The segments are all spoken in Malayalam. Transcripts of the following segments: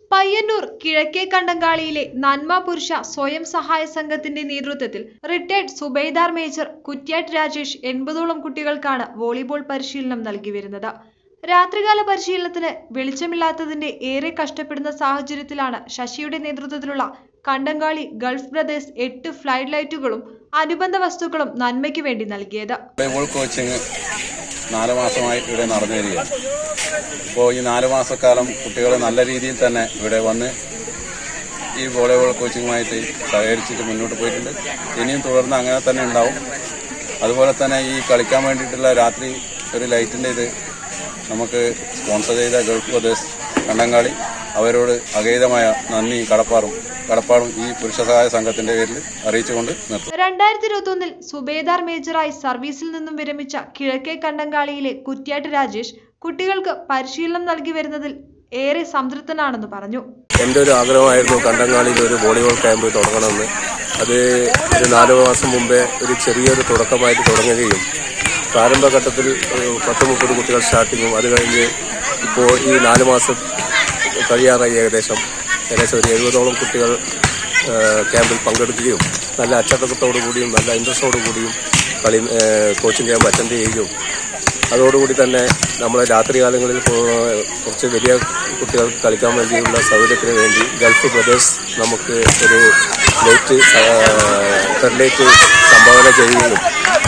പയ്യന്നൂർ കിഴക്കേ കണ്ടങ്കാളിയിലെ നന്മ പുരുഷ സ്വയം സഹായ സംഘത്തിന്റെ നേതൃത്വത്തിൽ റിട്ടയർഡ് സുബൈദാർ മേജർ കുറ്റ്യാട്ട് രാജേഷ് എൺപതോളം കുട്ടികൾക്കാണ് വോളിബോൾ പരിശീലനം നൽകി വരുന്നത് രാത്രികാല പരിശീലനത്തിന് വെളിച്ചമില്ലാത്തതിന്റെ ഏറെ കഷ്ടപ്പെടുന്ന സാഹചര്യത്തിലാണ് ശശിയുടെ നേതൃത്വത്തിലുള്ള കണ്ടങ്കാളി ഗൾഫ് ബ്രദേഴ്സ് എട്ട് ഫ്ലൈഡ് ലൈറ്റുകളും അനുബന്ധ വസ്തുക്കളും നന്മയ്ക്ക് വേണ്ടി നൽകിയത് വോളിബോൾ കോച്ചിങ് നാല് മാസമായി ഇവിടെ നടന്നു വരികയാണ് ഇപ്പോൾ ഈ നാല് മാസക്കാലം കുട്ടികൾ നല്ല രീതിയിൽ തന്നെ ഇവിടെ വന്ന് ഈ വോളിബോൾ കോച്ചിങ്ങുമായിട്ട് സഹകരിച്ചിട്ട് മുന്നോട്ട് പോയിട്ടുണ്ട് ഇനിയും തുടർന്ന് അങ്ങനെ തന്നെ ഉണ്ടാവും അതുപോലെ തന്നെ ഈ കളിക്കാൻ വേണ്ടിയിട്ടുള്ള രാത്രി ഒരു ലൈറ്റിൻ്റെ ഇത് നമുക്ക് സ്പോൺസർ ചെയ്ത ഗൾഫ് ബ്രദേഴ്സ് കണ്ടങ്കാളി അവരോട് അഗൈതമായ നന്ദി കടപ്പാറും കടപ്പാടും ഈ പുരുഷ സഹായ സംഘത്തിന്റെ പേരിൽ അറിയിച്ചുകൊണ്ട് നിർത്തും രണ്ടായിരത്തി ഇരുപത്തൊന്നിൽ സുബേദാർ മേജറായി സർവീസിൽ നിന്നും വിരമിച്ച കിഴക്കേ കണ്ടങ്കാളിയിലെ കുറ്റ്യാട്ട് രാജേഷ് കുട്ടികൾക്ക് പരിശീലനം നൽകി വരുന്നതിൽ ഏറെ സംതൃപ്തനാണെന്ന് പറഞ്ഞു എൻ്റെ ഒരു ആഗ്രഹമായിരുന്നു കണ്ടങ്ങാളിയിൽ ഒരു വോളിബോൾ ക്യാമ്പ് തുടങ്ങണമെന്ന് അത് ഒരു നാല് മാസം മുമ്പേ ഒരു ചെറിയൊരു തുടക്കമായിട്ട് തുടങ്ങുകയും പ്രാരംഭഘട്ടത്തിൽ ഒരു പത്ത് മുപ്പത് കുട്ടികൾ സ്റ്റാർട്ടിങ്ങും അത് കഴിഞ്ഞ് ഇപ്പോൾ ഈ നാല് മാസം കഴിയാറായി ഏകദേശം ഏകദേശം ഒരു എഴുപതോളം കുട്ടികൾ ആ, ക്യാമ്പിൽ പങ്കെടുക്കുകയും നല്ല അച്ചടക്കത്തോടു കൂടിയും നല്ല ഇൻട്രസ്റ്റോടു കൂടിയും കളി ആ, കോച്ചിങ് ക്യാമ്പ് അറ്റൻഡ് ചെയ്യുകയും അതോടുകൂടി തന്നെ നമ്മൾ രാത്രികാലങ്ങളിൽ പോ- കുറച്ച് വലിയ കുട്ടികൾക്ക് കളിക്കാൻ വേണ്ടിയുള്ള സൗകര്യത്തിന് വേണ്ടി ഗൾഫ് ബ്രദേഴ്സ് നമുക്ക് ഒരു ലൈറ്റ് ഫെർലൈറ്റ് സംഭാവന ചെയ്യുകയും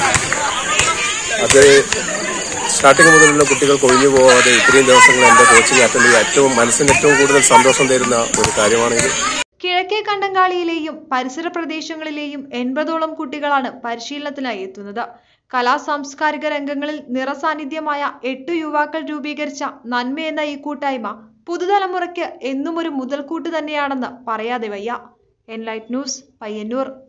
അത് സ്റ്റാർട്ടിങ് മുതലുള്ള കുട്ടികൾക്ക് ഒഴിഞ്ഞു പോകാതെ ഇത്രയും ദിവസങ്ങൾ എൻ്റെ കോച്ചിങ് അറ്റൻഡ് ചെയ്യുക ഏറ്റവും മനസ്സിന് ഏറ്റവും കൂടുതൽ സന്തോഷം തരുന്ന ഒരു കാര്യമാണിത് കിഴക്കേ കണ്ടങ്കാളിയിലെയും പരിസര പ്രദേശങ്ങളിലെയും എൺപതോളം കുട്ടികളാണ് പരിശീലനത്തിനായി എത്തുന്നത് കലാ സാംസ്കാരിക രംഗങ്ങളിൽ നിറസാന്നിധ്യമായ എട്ട് യുവാക്കൾ രൂപീകരിച്ച നന്മ എന്ന ഈ കൂട്ടായ്മ പുതുതലമുറയ്ക്ക് എന്നും ഒരു മുതൽക്കൂട്ട് തന്നെയാണെന്ന് പറയാതെ വയ്യ എൻലൈറ്റ് ന്യൂസ് പയ്യന്നൂർ